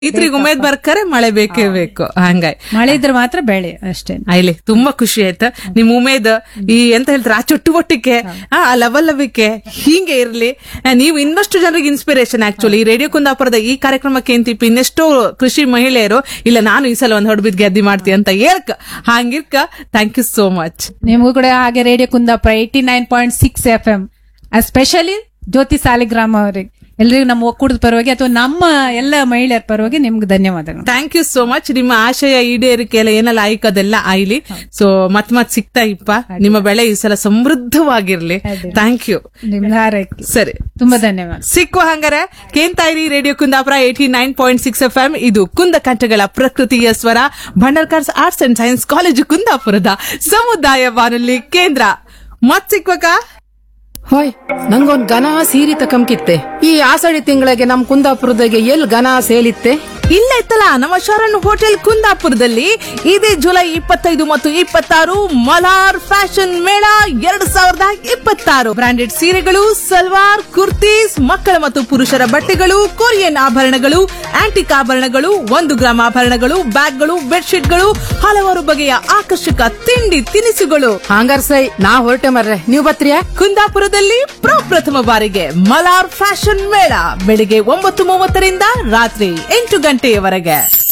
ರೈತರಿಗೆ ಉಮೇದ್ ಬರ್ಕರೆ ಮಳೆ ಬೇಕೇ ಬೇಕು ಹಂಗಾಯ್ ಮಳೆ ಇದ್ರೆ ಮಾತ್ರ ಬೆಳೆ ಅಷ್ಟೇ ಆಯ್ಲಿ ತುಂಬಾ ಖುಷಿ ಆಯ್ತು ನಿಮ್ ಉಮೇದ್ ಈ ಎಂತ ಹೇಳ್ತಾರೆ ಆ ಚೊಟ್ಟುಗೊಟ್ಟಿಗೆ ಆ ಲವಲವಿಕೆ ಹೀಗೆ ಇರ್ಲಿ ಆ, ನೀವು ಇನ್ನಷ್ಟು ಜನರಿಗೆ ಇನ್ಸ್ಪಿರೇಷನ್ ಆಕ್ಚುಲಿ ಈ ರೇಡಿಯೋ ಕುಂದಾಪುರದ ಈ ಕಾರ್ಯಕ್ರಮಕ್ಕೆ ಅಂತಿಪ್ಪಿ ಇನ್ನೆಷ್ಟೋ ಕೃಷಿ ಮಹಿಳೆಯರು ಇಲ್ಲ ನಾನು ಈ ಸಲ ಒಂದ್ ಹೊಡಬಿದ್ ಗೆದ್ದಿ ಮಾಡ್ತೀನಿ ಅಂತ ಹೇಳ್ಕ ಹಂಗಿರ್ಕ ಥ್ಯಾಂಕ್ ಯು ಸೋ ಮಚ್ ನಿಮಗೂ ಕೂಡ ಹಾಗೆ radio Kundapura eighty nine point six F M specially Jyothi Saligrama ಅವರಿಗೆ ಎಲ್ರಿಗೂ ನಮ್ಮ ಒಕ್ಕೂಟದ ಪರವಾಗಿ ಅಥವಾ ನಮ್ಮ ಎಲ್ಲ ಮಹಿಳೆಯರ ಪರವಾಗಿ ನಿಮ್ಗೆ ಧನ್ಯವಾದಗಳು ಥ್ಯಾಂಕ್ ಯು ಸೋ ಮಚ್ ನಿಮ್ಮ ಆಶಯ ಈಡೇರಿಕೆ ಎಲ್ಲ ಏನೆಲ್ಲ ಆಯ್ಕದೆಲ್ಲ ಆಯ್ಲಿ ಸೊ ಮತ್ ಮತ್ ಸಿಗ್ತಾ ಇಪ್ಪ ನಿಮ್ಮ ಬೆಳೆ ಈ ಸಲ ಸಮೃದ್ಧವಾಗಿರ್ಲಿ ಥ್ಯಾಂಕ್ ಯು ನಿಮ್ಗೆ ಹಾರೈಕೆ ಸರಿ ತುಂಬಾ ಧನ್ಯವಾದ ಸಿಕ್ಕುವ ಹಂಗಾರೆ ಕೇಂತಾಯಿರಿ radio Kundapura eighty nine point six F M ಇದು ಕುಂದ ಕಂಠಗಳ ಪ್ರಕೃತಿಯ ಸ್ವರ Bhandarkars arts and science college ಕುಂದಾಪುರದ ಸಮುದಾಯ ಬಾನುಲಿ ಕೇಂದ್ರ ಮತ್ ಸಿಕ್ವಕ ಹೋಯ್ ನಂಗೊಂದ್ ಘನ ಸೀರೆ ತಕಂಕಿತ್ತೆ ಈ ಆಷಾಢಿ ತಿಂಗಳಿಗೆ ನಮ್ ಕುಂದಾಪುರದಾಗೆ ಎಲ್ ಘನ ಸೇಲಿತ್ತೆ ಇಲ್ಲೇ ಇತ್ತಲ್ಲ ನಮ್ಮ ಶರಣ್ ಹೋಟೆಲ್ ಕುಂದಾಪುರದಲ್ಲಿ ಇದೇ ಜುಲೈ ಇಪ್ಪತ್ತೈದು ಮತ್ತು ಇಪ್ಪತ್ತಾರು ಮಲಾರ್ ಫ್ಯಾಷನ್ ಮೇಳ ಎರಡ್ ಸಾವಿರದ ಇಪ್ಪತ್ತಾರು ಬ್ರಾಂಡೆಡ್ ಸೀರೆಗಳು ಸಲ್ವಾರ್ ಕುರ್ತೀಸ್ ಮಕ್ಕಳ ಮತ್ತು ಪುರುಷರ ಬಟ್ಟೆಗಳು ಕೊರಿಯನ್ ಆಭರಣಗಳು ಆಂಟಿಕ್ ಆಭರಣಗಳು ಒಂದು ಗ್ರಾಮ್ ಆಭರಣಗಳು ಬ್ಯಾಗ್ಗಳು ಬೆಡ್ಶೀಟ್ಗಳು ಹಲವಾರು ಬಗೆಯ ಆಕರ್ಷಕ ತಿಂಡಿ ತಿನಿಸುಗಳು ಹಂಗಾರ್ ಸೈ ನಾ ಹೊರಟೆ ಮರ್ರೆ ನೀವ್ ಬತ್ರಿಯಾ ಕುಂದಾಪುರದಲ್ಲಿ ಪ್ರಪ್ರಥಮ ಬಾರಿಗೆ ಮಲಾರ್ ಫ್ಯಾಷನ್ ಮೇಳ ಬೆಳಿಗ್ಗೆ ಒಂಬತ್ತು ಮೂವತ್ತರಿಂದ ರಾತ್ರಿ ಎಂಟು ಗಂಟೆಯವರೆಗೆ